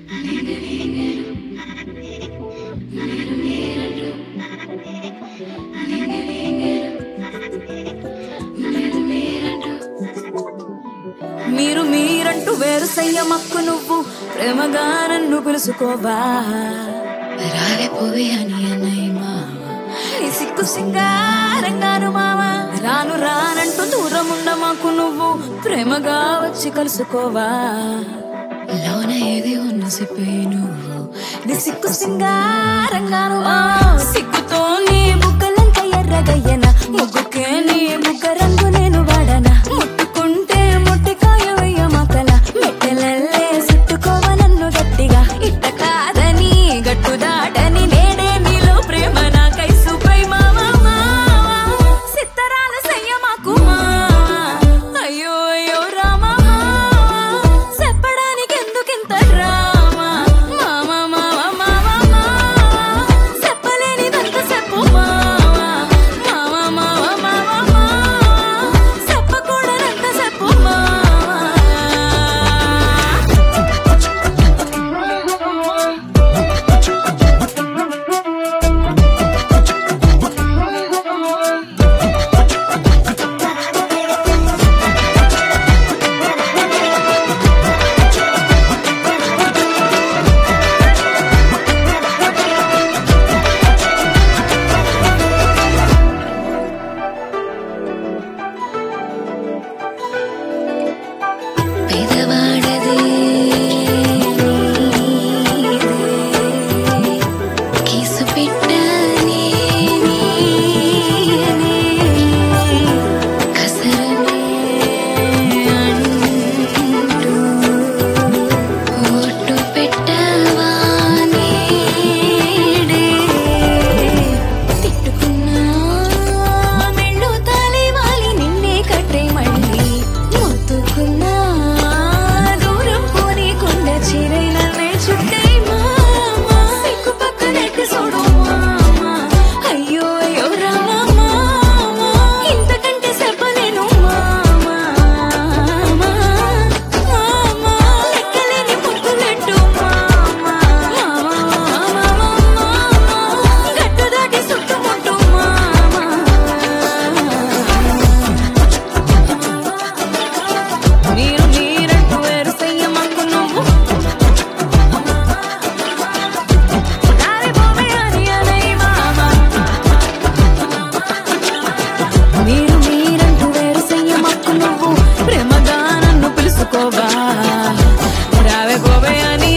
మీరు మీరంటూ వేరు సయ్యమక్కు నువ్వు ప్రేమగా నన్ను పిలుసుకోవా రావే పోవే అని అన్నయ్య మామ నీ సిక్కు సింగారంగాను మామ రాను రానంటూ దూరం ఉండమాకు నువ్వు ప్రేమగా వచ్చి కలుసుకోవా లోన ఏది ఉన్న సిప్పే నువ్వు నీ సిక్కు సింగారంగాను ఆ సిగ్గుతో నీ బుగ్గలంత ఎర్రగయ్యన ముగ్గుకే నీ బుగ్గ రంగు నేను వాడనా ముట్టుకుంటే ముట్టికాయ వెయ్య మకల మెట్టెలల్లే చుట్టుకోవ నన్ను గట్టిగా ఇట్ట కాదని గట్టు దాటని నేడే నీలో ప్రేమ నాకై సుపై మావా సిత్తరాల సయ్య మాకు అయ్యో అయ్యో రామా చెప్పడానికి ఎందుకింత డ్రామా మామా మావా మావా చెప్పలేనిదంత చెప్పు మావా మావా మావా మావా చెప్పకూడదంత చెప్పు మావా పెదవాడది కిసు పెట్టని కసరనే అంటూ ఒట్టు పెట్టవా నీడే తిట్టుకున్నా మెళ్ళు తాలి వాలి నిన్నే కట్టే మళ్ళీ మొత్తుకున్నా దూరం పోనీ కొండ చిరైనవే చుట్టే మామా సిక్కు పక్కనెట్టి చూడు మామా అయ్యో అయ్యో రామా మామా ఇంతకంటే చెప్పలేను మామా మామా లెక్కలేని ముక్కులెట్టు మామా మామా గట్టు దాటి చుట్టుముట్టు మామా నీరు నీరంటూ వేరు సయ్యమక్కు నువ్వు దారి పోవే అని అనై మామ నీరు నీరంటూ వేరు సయ్యమక్కు నువ్వు ప్రేమగా నన్ను పిలుసుకోవా రావే పోవే అని